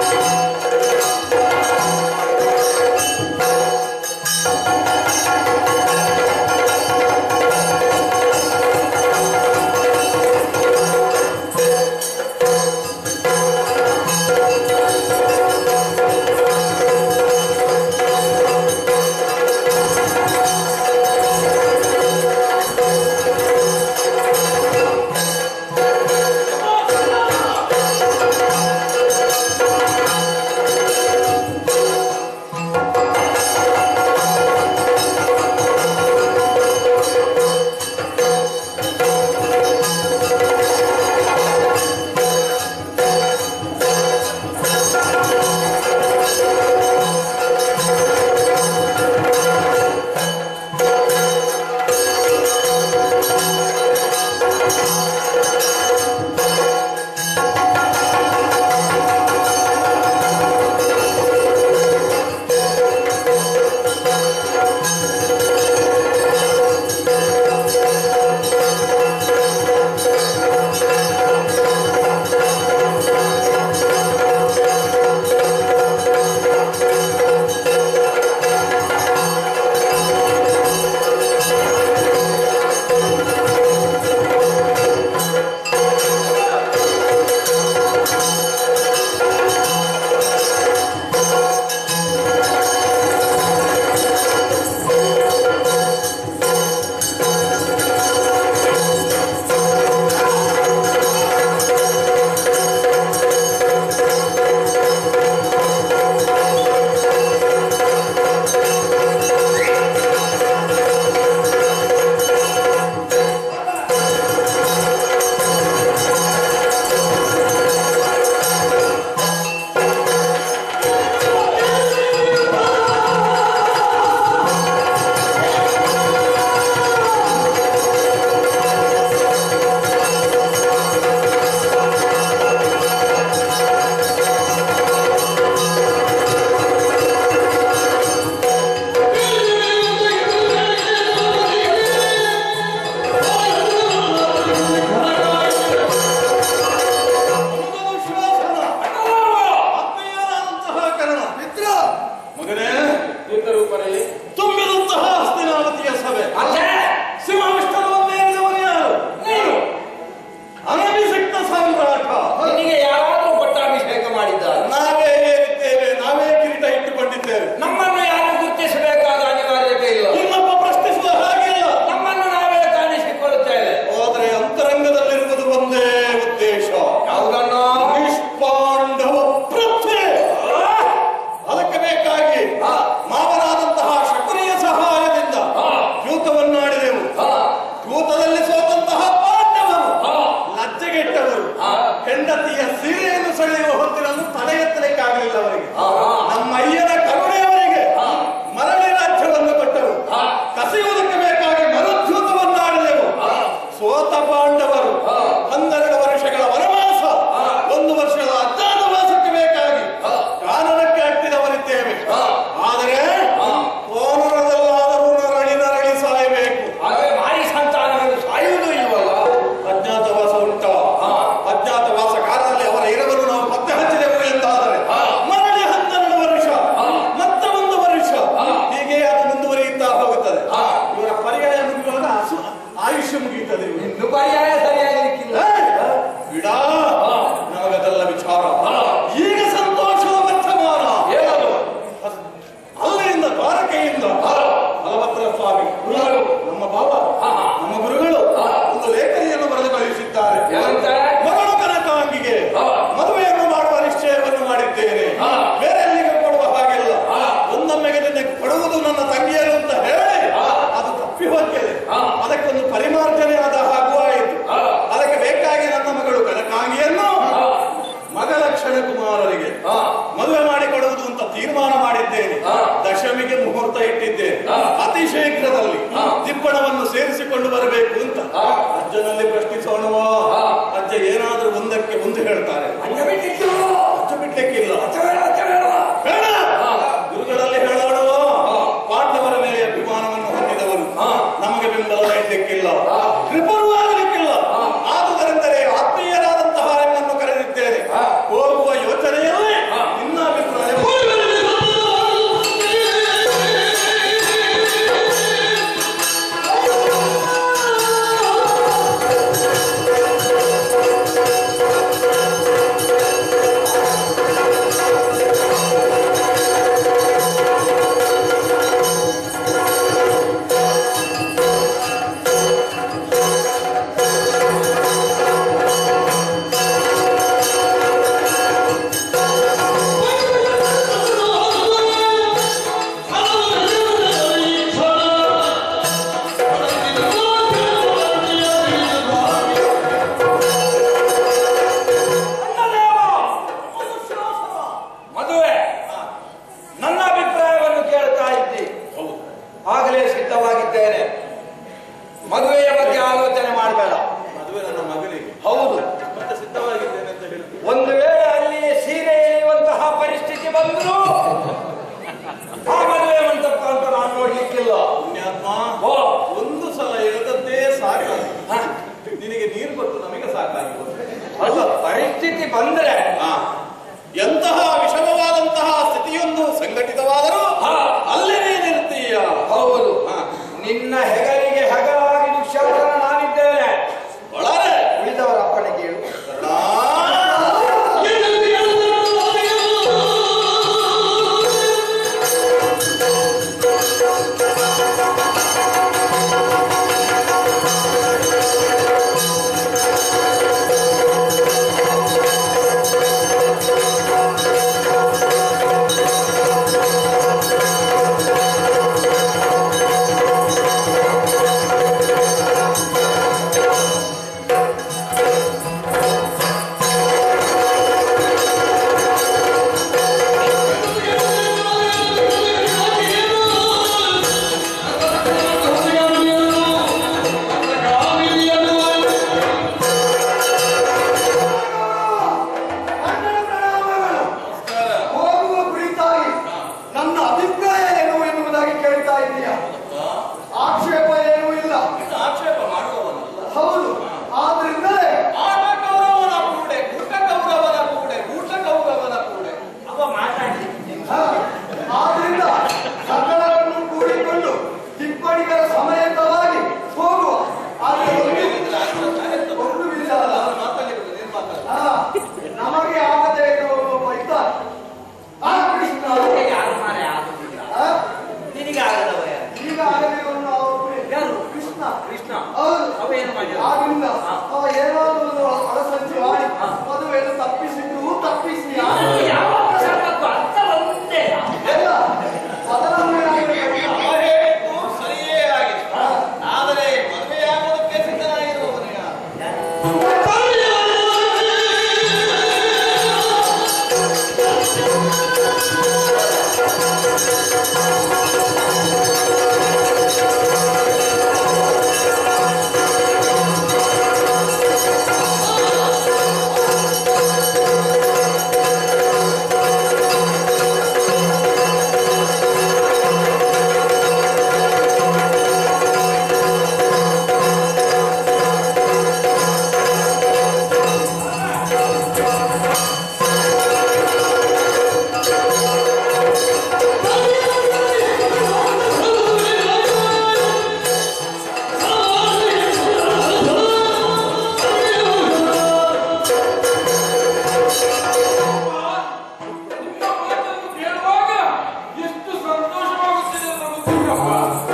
ಆ ಬಂದ್ರು ಆ ಮದುವೆ ಮಂಟಪ ಅಂತ ನಾನು ನೋಡ್ಲಿಕ್ಕಿಲ್ಲ ಪುಣ್ಯಾತ್ಮ ಓ ಒಂದು ಸಲ ಇರದದ್ದೇ ಸಾಕು ಹ, ನಿನಗೆ ನೀರು ಕೊಟ್ಟು ನಮಗೆ ಸಾಕಾಗಿ ಹೋಗಿದೆ. ಅಲ್ಲ ಪರಿಸ್ಥಿತಿ ಬಂದ್ರೆ ಆ, ಎಂತಹ ವಿಷಮವಾದಂತಹ ಸ್ಥಿತಿಯೊಂದು ಸಂಘಟಿತವಾದರೂ ಹಾ. ಅಲ್ಲೇ ನೀನಿರ್ತೀಯ ಹೌದು ಹಾ. ನಿನ್ನ ಹೆಗಲಿಗೆ ಹೆಗಲಾಗಿ ದುಶ್ಯಾಸನ ನಾನಿದ್ದೇನೆ ಒಳರೆ ಉಳಿದವರ ಅಪ್ಪಣೆ ಕೇಳು ಅಣ್ಣನ ಪ್ರಣಾಮಗಳು. ನಮಸ್ಕಾರ ಹೋಗುವ ಕುರಿತಾಗಿ ನನ್ನ ಅಭಿಪ್ರಾಯ ಏನು ಎನ್ನುವುದಾಗಿ ಕೇಳ್ತಾ ಇದೀಯ ಆಕ್ಷೇಪ ಏನೂ ಇಲ್ಲ ಇನ್ನು ಆಕ್ಷೇಪ ಮಾಡುವವನಲ್ಲ ಹೌದು ಆದ್ರಿಂದಲೇ ಆಟ ಕೌರವನ ಕೂಡೆ ಕೂಟ ಕೌರವನ ಕೂಡೆ ಕೂಟ ಕೌರವನ ಕೂಡೆ ಅವ ಮಾತಾಡಿ ಹ, ಆದ್ರಿಂದ ಸಕಲರನ್ನು ಕೂಡಿಕೊಂಡು ಟಿಪ್ಪಣಿಗರ ಸಮೇತವಾಗಿ ಹೋಗುವ ಆದ್ರೆ ಒಂದು- ಒಂದು ವಿಚಾರ ಹ, ನಮಗೆ ಆಗದೆ ಇರುವವನು ಒಬ್ಬ ಇದ್ದಾನೆ. ಆ ಕೃಷ್ಣ ಯಾರು ಮಾರೆ ಆಗುದಿಲ್ಲ ಹ, ನಿನಗೆ ಆಗದವ ಯಾರು ಈಗ ಆಗದಿರುವವನು ಅವನು ಯಾರು? ಕೃಷ್ಣ ಕೃಷ್ಣ ಹೌದು ಅವ ಏನು ಮಾಡಿದ ಆದ್ರಿಂದ ಹಾ. ಅವ ಏನಾದರೂ ಒಂದು ಅಳಸಂಚು ಮಾಡಿ ಹಾ. ಮದುವೆಯನ್ನು ತಪ್ಪಿಸಿದ್ದು ತಪ್ಪಿಸಿ ಯಾವ ಪ್ರಸಂಗಕ್ಕೂ ಅರ್ಥ ಒಂದೇ ಎಲ್ಲ ಬದಲಾವಣೆಯಾಗಿರಬೇಕು. ಅವ ಹೇಳಿದ್ದು ಸರಿಯೇ ಆಗಿದೆ ಆದರೆ ಮದುವೆಯಾಗೋದಕ್ಕೆ ಸಿದ್ಧನಾಗಿರುವವನು ಯಾರು ಕೇಳುವಾಗ ಎಷ್ಟು ಸಂತೋಷವಾಗುತ್ತಿದೆ ಅಂತ ಗೊತ್ತಿಲ್ಲಪ್ಪ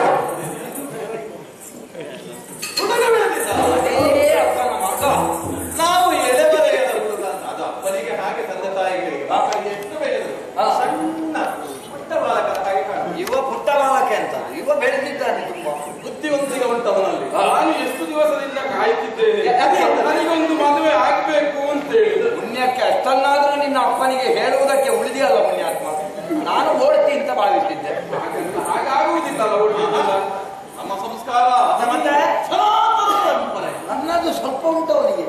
ಹುಡುಗ ಬೆಳೆದಿದ್ದ ಅದೇ ಅಪ್ಪನ ಮಗ ನಾವು ಎಳೆಬರೆಯದ ಹುಡುಗ ಅದು ಅಪ್ಪನಿಗೆ ಹಾಗೆ ತಂದೆ ತಾಯಿಗಳಿಗೆ ಮಕ್ಕಳಿಗೆ ಎಷ್ಟು ಬೆಳೆದರು ಹಾ. ಸಣ್ಣ ಪುಟ್ಟ ಬಾಲಕನ ಹಾಗೆ ಕಾಣುವುದು. ಇವ ಪುಟ್ಟ ಬಾಲಕೆ ಅಂತ ಇವ ಬೆಳೆದಿದ್ದಾನೆ ತುಂಬಾ ಬುದ್ಧಿವಂತಿಕೆ ಉಂಟವನಲ್ಲಿ ನಾನು ಎಷ್ಟು ದಿವಸದಿಂದ ಕಾಯ್ತಿದ್ದೇನೆ ಯಾಕೆ? ನನಗೊಂದು ಮದುವೆ ಆಗ್ಬೇಕು ಅಂತ ಹೇಳಿ ಪುಣ್ಯಕ್ಕೆ ಅಷ್ಟನ್ನಾದ್ರೂ ನಿನ್ನ ಅಪ್ಪನಿಗೆ ಹೇಳುವುದಕ್ಕೆ ಉಳಿದಿಯಲ್ಲ ಪುಣ್ಯಾತ್ಮ ನಾನು ಓಡ್ತಿ ಅಂತ ಭಾವಿಸಿದ್ದೆ ಹಾಗಾಗುವುದಿಲ್ಲಲ್ಲ ಹುಡುಗಿದ್ದಲ್ಲ ನಮ್ಮ ಸಂಸ್ಕಾರ ಮತ್ತೆ ಸನಾತನ ಪರಂಪರೆ ನನ್ನದು ಸ್ವಲ್ಪ ಉಂಟು ಅವನಿಗೆ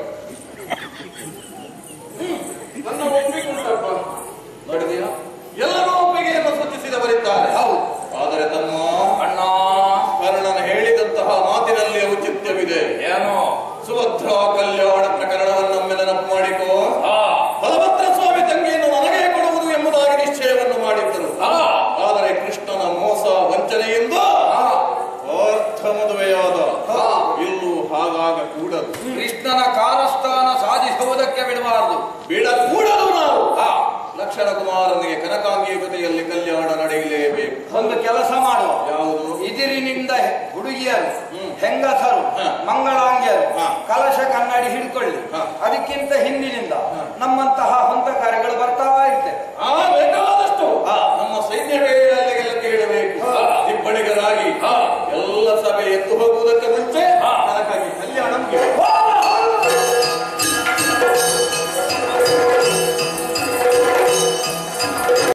ನನ್ನ ಒಪ್ಪಿಗೆ ಉಂಟಪ್ಪ ನೋಡಿದೆಯಾ ಎಲ್ಲರೂ ಒಪ್ಪಿಗೆಯನ್ನು ಸೂಚಿಸಿದವರಿದ್ದಾರೆ ಹೌದು ಆದರೆ ತಮ್ಮ ಅಣ್ಣ ಕರ್ಣನ ಹೇಳಿದಂತಹ ಮಾತಿನಲ್ಲಿ ಔಚಿತ್ಯವಿದೆ ಏನೋ ಸುಭದ್ರಾ ಕಲ್ಯಾಣ ಪ್ರಕರಣವನ್ನೊಮ್ಮೆ ನೆನಪು ಮಾಡಿಕೋ ಆ, ಬಲಭದ್ರ ಸ್ವಾಮಿ ತಂಗಿಯನ್ನು ನನಗೇ ಕೊಡುವುದು ಎಂಬುದಾಗಿ ನಿಶ್ಚಯವನ್ನು ಮಾಡಿದ್ದರು ಆ, ಆದರೆ ಕೃಷ್ಣನ ಮೋಸ ವಂಚನೆಯಿಂದ ಆ, ಅರ್ಥ ಮದುವೆಯಾದ ಆ. ಇಲ್ಲೂ ಹಾಗಾಗ ಕೂಡದು ಕೃಷ್ಣನ ಕಾರಸ್ಥಾನ ಸಾಧಿಸುವುದಕ್ಕೆ ಬಿಡಬಾರದು ಬಿಡ ಕೂಡದು ನಾವು ಆ, ಲಕ್ಷಣ ಕುಮಾರನಿಗೆ ಕನಕಾಂಗಿ ಜೊತೆಯಲ್ಲಿ ಕಲ್ಯಾಣ ನಡೆಯಲೇಬೇಕು ಒಂದು ಕೆಲಸ ಮಾಡುವ ಯಾವುದು ಇದಿರಿನಿಂದ ಹುಡುಗಿಯರು ಹ್ಮ್. ಹೆಂಗಸರು ಹ. ಮಂಗಳಾಂಗಿಯರು ಹ. ಕಲಶ ಕನ್ನಡಿ ಹಿಡ್ಕೊಳ್ಳಿ ಹ. ಅದಕ್ಕಿಂತ ಹಿಂದಿನಿಂದ ಹ. ನಮ್ಮಂತಹ ಹೊಂತ ಕಾರ್ಯಗಳು ಬರ್ತಾ ಇರ್ತವೆ ಆ ಬೇಕಾದಷ್ಟು ಹಾ. ನಮ್ಮ ಸೈನ್ಯವೇ ಅಲ್ಲಿಗೆಲ್ಲ ಕೇಳಬೇಕು ಹಾ. ತಿಪ್ಪಣಿಗರಾಗಿ ಹಾ. ಎಲ್ಲ ಸಭೆ ಎದ್ದು ಹೋಗುವುದಕ್ಕೆ ಮುಂಚೆ